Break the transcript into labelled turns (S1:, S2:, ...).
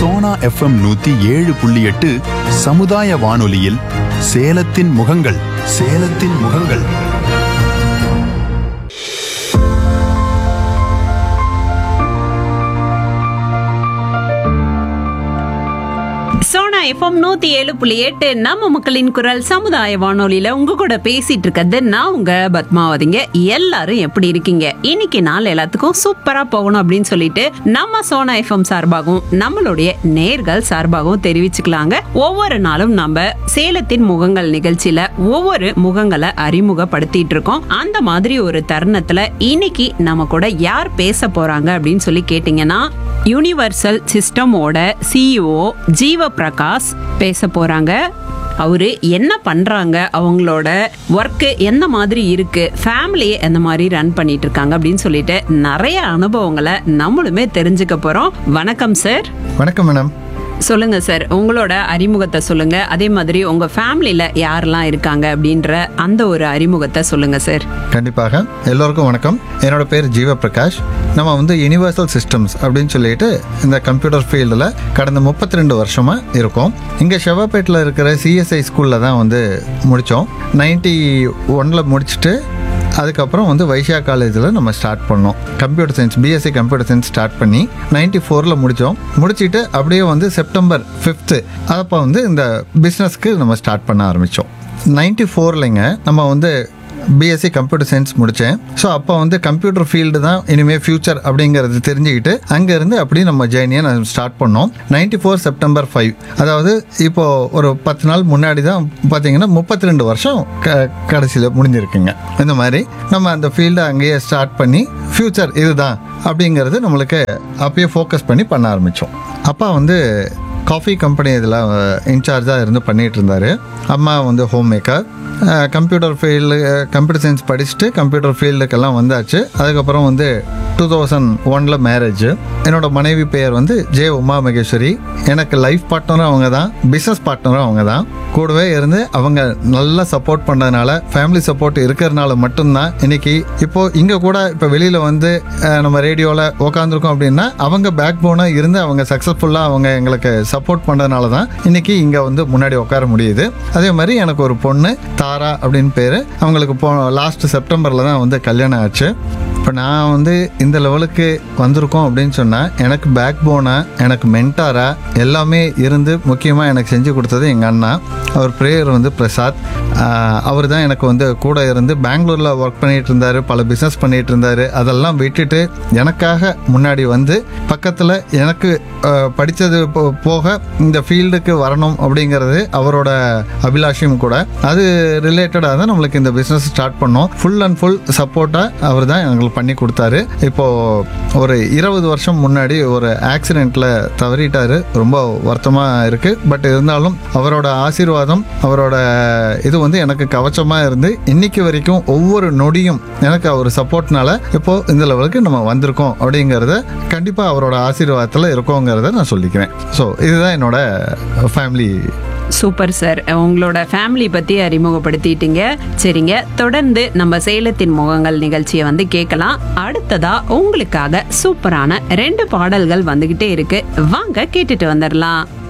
S1: Sona FM நூத்தி ஏழு புள்ளி எட்டு சமுதாய வானொலியில் சேலத்தின் முகங்கள் சேலத்தின் முகங்கள்
S2: சோனா எஃப்எம் நூத்தி ஏழு புள்ளி எட்டு நம்ம மக்களின் குரல் சமுதாய வானொலியில உங்க கூட பேசிட்டு இருக்கிறது நான் உங்க பத்மாவதிங்க எல்லாரும் எப்படி இருக்கீங்க இன்னைக்கு நாள் எல்லாத்துக்கும் சூப்பரா போகணும் அப்படின்னு சொல்லிட்டு நம்ம சோனா எஃப்எம் சார்பாகவும் நம்மளுடைய நேர்கள் சார்பாகவும் தெரிவிச்சுக்கலாங்க ஒவ்வொரு நாளும் நம்ம சேலத்தின் முகங்கள் நிகழ்ச்சியில ஒவ்வொரு முகங்களை அறிமுகப்படுத்திட்டு இருக்கோம் அந்த மாதிரி ஒரு தருணத்துல இன்னைக்கு நம்ம கூட யார் பேச போறாங்க அப்படின்னு சொல்லி கேட்டீங்கன்னா யூனிவர்சல் சிஸ்டமோட சிஇஓ ஜீவ பிரகாஷ் பேச போறாங்க அவரு என்ன பண்றாங்க அவங்களோட ஒர்க்கு எந்த மாதிரி இருக்கு ஃபேமிலியை எந்த மாதிரி ரன் பண்ணிட்டு இருக்காங்க அப்படின்னு சொல்லிட்டு நிறைய அனுபவங்களை நம்மளுமே தெரிஞ்சுக்க போறோம் வணக்கம் சார்
S3: வணக்கம் மேடம்
S2: சொல்லுங்க சார் உங்களோட அறிமுகத்தை சொல்லுங்க அதே மாதிரி உங்க ஃபேமிலியில யாரெல்லாம் இருக்காங்க அப்படின்ற அந்த ஒரு அறிமுகத்தை சொல்லுங்க சார்
S3: கண்டிப்பாக எல்லோருக்கும் வணக்கம் என்னோட பேர் ஜீவ பிரகாஷ் நம்ம வந்து யுனிவர்சல் சிஸ்டம்ஸ் அப்படின்னு சொல்லிட்டு இந்த கம்ப்யூட்டர் ஃபீல்டில் கடந்த முப்பத்தி ரெண்டு வருஷமாக இருக்கோம் இங்கே செவ்வாப்பேட்டில் இருக்கிற சிஎஸ்ஐ ஸ்கூலில் தான் வந்து முடித்தோம் நைன்டி ஒனில் முடிச்சுட்டு அதுக்கப்புறம் வந்து வைஷா காலேஜில் நம்ம ஸ்டார்ட் பண்ணோம் computer science BSc computer science start பண்ணி நைன்டி ஃபோரில் முடித்தோம் முடிச்சிட்டு அப்படியே வந்து செப்டம்பர் ஃபிஃப்த்து அப்போ வந்து இந்த பிஸ்னஸ்க்கு நம்ம ஸ்டார்ட் பண்ண ஆரம்பித்தோம் நைன்டி ஃபோர்லைங்க நம்ம வந்து பிஎஸ்சி கம்ப்யூட்டர் சயின்ஸ் முடித்தேன் ஸோ அப்போ வந்து கம்ப்யூட்டர் ஃபீல்டு தான் இனிமேல் ஃபியூச்சர் அப்படிங்கிறது தெரிஞ்சுக்கிட்டு அங்கேருந்து அப்படியே நம்ம ஜேர்னியை நம்ம ஸ்டார்ட் பண்ணோம் நைன்டி ஃபோர் செப்டம்பர் ஃபைவ் அதாவது இப்போது ஒரு பத்து நாள் முன்னாடி தான் பார்த்தீங்கன்னா முப்பத்தி ரெண்டு வருஷம் க கடைசியில் முடிஞ்சிருக்குங்க இந்த மாதிரி நம்ம அந்த ஃபீல்டை அங்கேயே ஸ்டார்ட் பண்ணி ஃப்யூச்சர் இதுதான் அப்படிங்கிறது நம்மளுக்கு அப்பயே ஃபோக்கஸ் பண்ணி பண்ண ஆரம்பித்தோம் அப்பா வந்து காஃபி கம்பெனி இதில் இன்சார்ஜாக இருந்து பண்ணிகிட்டு இருந்தார் அம்மா வந்து home maker computer field computer science படிச்சுட்டு கம்ப்யூட்டர் ஃபீல்டுக்கெல்லாம் வந்தாச்சு அதுக்கப்புறம் வந்து டூ தௌசண்ட் ஒனில் மேரேஜ் என்னோட மனைவி பெயர் வந்து ஜே உமா மகேஸ்வரி எனக்கு லைஃப் பார்ட்னரும் அவங்க தான் பிஸ்னஸ் பார்ட்னரும் அவங்க தான் கூடவே இருந்து அவங்க நல்லா சப்போர்ட் பண்ணதுனால ஃபேமிலி சப்போர்ட் இருக்கிறதுனால மட்டும்தான் இன்னைக்கு இப்போ இங்கே கூட இப்போ வெளியில் வந்து அஹ், நம்ம ரேடியோவில் உக்காந்துருக்கோம் அப்படின்னா அவங்க பேக் போனாக இருந்து அவங்க சக்ஸஸ்ஃபுல்லாக அவங்க எங்களுக்கு சப்போர்ட் பண்ணுறதுனால தான் இன்னைக்கு இங்கே வந்து முன்னாடி உட்கார முடியுது அதே மாதிரி எனக்கு ஒரு பொண்ணு தாரா அப்படின்னு பேர் அவங்களுக்கு போ லாஸ்ட் செப்டம்பரில் தான் வந்து கல்யாணம் ஆச்சு இப்போ நான் வந்து இந்த லெவலுக்கு வந்திருக்கோம் அப்படின்னு சொன்னால் எனக்கு பேக் போனாக எனக்கு மென்டாராக எல்லாமே இருந்து முக்கியமாக எனக்கு செஞ்சு கொடுத்தது எங்கள் அண்ணா அவர் பிரேயர் வந்து பிரசாத் அவர் தான் எனக்கு வந்து கூட இருந்து பெங்களூரில் ஒர்க் பண்ணிட்டு இருந்தார் பல பிஸ்னஸ் பண்ணிட்டு இருந்தார் அதெல்லாம் விட்டுட்டு எனக்காக முன்னாடி வந்து பக்கத்தில் எனக்கு ஆஹ், படித்தது போ- போக இந்த ஃபீல்டுக்கு வரணும் அப்படிங்கிறது அவரோட அபிலாஷையும் கூட அது ரிலேட்டடாக தான் நம்மளுக்கு இந்த பிஸ்னஸ் ஸ்டார்ட் பண்ணோம் ஃபுல் அண்ட் ஃபுல் சப்போர்ட்டாக அவர் தான் எங்களுக்கு பண்ணி கொடுத்தாரு இப்போ ஒரு இருபது வருஷம் முன்னாடி ஒரு ஆக்சிடெண்ட்ல தவறிட்டாரு ரொம்ப வருத்தமாக இருக்கு பட் இருந்தாலும் அவரோட ஆசீர்வாதம் அவரோட இது வந்து எனக்கு கவச்சமா இருந்து இன்னைக்கு வரைக்கும் ஒவ்வொரு நொடியும் எனக்கு அவர் சப்போர்ட்னால இப்போ இந்த லெவலுக்கு நம்ம வந்திருக்கோம் அப்படிங்கிறத கண்டிப்பா அவரோட ஆசீர்வாதத்தில் இருக்கோங்கிறத நான் சொல்லிக்கிறேன் ஸோ இதுதான் என்னோட ஃபேமிலி
S2: சூப்பர் சார் உங்களோட ஃபேமிலி பத்தி அறிமுகப்படுத்திட்டீங்க சரிங்க தொடர்ந்து நம்ம சேலத்தின் முகங்கள் நிகழ்ச்சியை வந்து கேட்கலாம் அடுத்ததா உங்களுக்காக சூப்பரான ரெண்டு பாடல்கள் வந்துகிட்டே இருக்கு வாங்க கேட்டுட்டு வந்துடலாம்